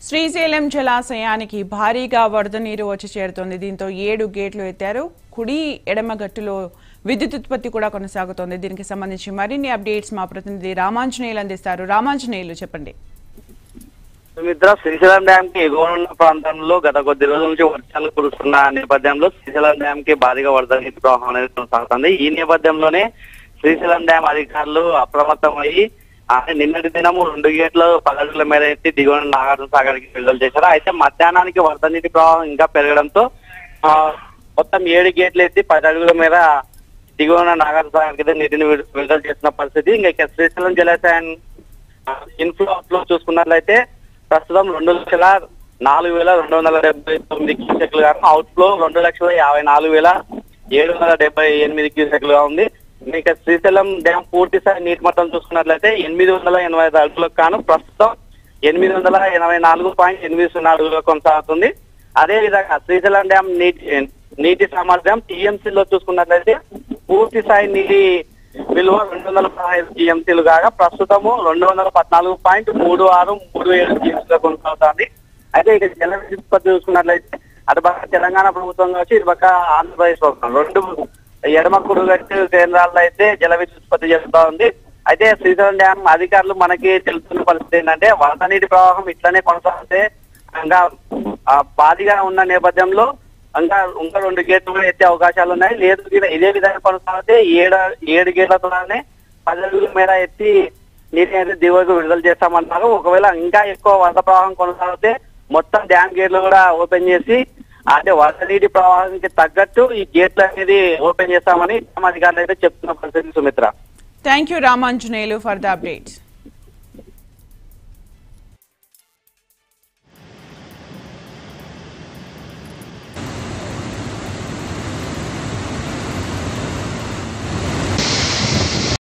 శ్రీశైలం జలాశయానికి భారీగా వరద నీరు వచ్చి చేరుతోంది దీంతో ఏడు గేట్లు ఎత్తారు కుడి ఎడమ గట్టులో విద్యుత్ ఉత్పత్తి కూడా కొనసాగుతోంది దీనికి సంబంధించి మరిన్ని అప్డేట్స్ మా ప్రతినిధి రామాంజనేయులు అందిస్తారు రామాంజనేయులు చెప్పండి సుమిత్ర శ్రీశైలం డ్యామ్ కి ఎగువ ఉన్న ప్రాంతంలో గత కొద్ది రోజుల నుంచి వర్షాలు కురుస్తున్న నేపథ్యంలో శ్రీశైలం డ్యామ్ కి భారీగా వరద నీటి ప్రవాహం అనేది కొనసాగుతుంది ఈ నేపథ్యంలోనే శ్రీశైలం డ్యామ్ అధికారులు అప్రమత్తమయ్యి అంటే నిన్నటి దినము రెండు గేట్లు పదడుగుల మేర ఎత్తి దిగువన నాగార్జున సాగర్ కి విడుదల చేశారు అయితే మధ్యాహ్నానికి వరద నీటి ప్రవాహం ఇంకా పెరగడంతో ఆ, మొత్తం ఏడు గేట్లు ఎత్తి పది అడుగుల మేర దిగువన నాగార్జున సాగర్ కి నీటిని విడు- విడుదల చేసిన పరిస్థితి ఇంకా ఇక్కడ శ్రీశైలం జలాశయం ఇన్ఫ్లో అవుట్ఫ్లో చూసుకున్నట్లయితే ప్రస్తుతం రెండు లక్షల నాలుగు వేల రెండు వందల డెబ్బై తొమ్మిది క్యూసెక్లు గాను అవుట్ఫ్లో రెండు లక్షల యాభై నాలుగు వేల ఏడు వందల డెబ్బై ఎనిమిది క్యూసెక్లుగా ఉంది ఇక శ్రీశైలం డ్యామ్ పూర్తి స్థాయి నీటి మట్టం చూసుకున్నట్లయితే ఎనిమిది వందల ఎనభై ఐదు అడుగులకు కాను ప్రస్తుతం ఎనిమిది వందల ఎనభై నాలుగు పాయింట్ ఎనిమిది సున్నా అడుగులుగా కొనసాగుతుంది అదే విధంగా శ్రీశైలం డ్యామ్ నీటి నీటి సామర్థ్యం టీఎంసీ లో చూసుకున్నట్లయితే పూర్తి స్థాయి నీటి విలువ రెండు వందల పదహైదు టీఎంసీలు కాగా ప్రస్తుతము రెండు వందల పద్నాలుగు పాయింట్ మూడు ఆరు మూడు ఏడు టీఎంసీగా కొనసాగుతుంది అయితే ఇక జల విద్యుత్ ఉత్పత్తి చూసుకున్నట్లయితే అటు పక్క తెలంగాణ ప్రభుత్వం కావచ్చు ఇటు పక్క ఆంధ్రప్రదేశ్ ప్రభుత్వం రెండు ఎడమ కుడుగట్టు కేంద్రాల్లో అయితే జల విద్యుత్ ఉత్పత్తి చేస్తూ ఉంది అయితే శ్రీశైలం డ్యామ్ అధికారులు మనకి తెలుస్తున్న పరిస్థితి ఏంటంటే వరద నీటి ప్రవాహం ఇట్లనే కొనసాగితే ఇంకా ఆ, భారీగా ఉన్న నేపథ్యంలో ఇంకా ఇంకా రెండు గేట్లు కూడా ఎత్తే అవకాశాలు ఉన్నాయి లేదు ఇదే- ఇదే విధంగా కొనసాగితే ఏడు ఏడు గేట్లతోనే పది అడుగుల మేర ఎత్తి నీటిని అయితే దిగువకు విడుదల చేస్తామన్నారు ఒకవేళ ఇంకా ఎక్కువ వరద ప్రవాహం కొనసాగితే మొత్తం డ్యామ్ గేట్లు కూడా ఓపెన్ చేసి అంటే వరద నీటి ప్రవాహానికి తగ్గట్టు ఈ గేట్లు అనేది ఓపెన్ చేస్తామని డ్యామ్ అధికారులు అయితే చెప్తున్న పరిస్థితి Sumitra thank you Ramanjaneyulu for the updates